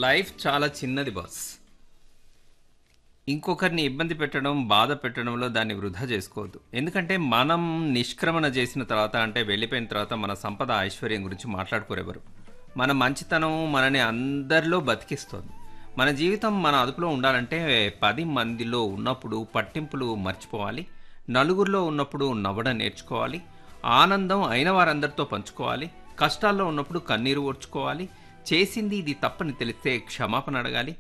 life చాలా చిన్నది boss ఇంకొకరిని ఇబ్బంది పెట్టడం బాధ పెట్టడంలో దాన్ని వృధా చేసుకోవద్దు ఎందుకంటే మనం నిష్క్రమణ చేసిన తర్వాత అంటే వెళ్ళిపోయిన తర్వాత మన సంపద ఐశ్వర్యం గురించి మాట్లాడుకోరెవరు మన మంచితనం మనని అందరిలో బతికిస్తోంది మన జీవితం మన అదుపులో ఉండాలంటే పది మందిలో ఉన్నప్పుడు పట్టింపులు మర్చిపోవాలి నలుగురిలో ఉన్నప్పుడు నవ్వడం నేర్చుకోవాలి ఆనందం అయిన వారందరితో పంచుకోవాలి కష్టాల్లో ఉన్నప్పుడు కన్నీరు ఓర్చుకోవాలి చేసింది ఇది తప్పని తెలిస్తే క్షమాపణ అడగాలి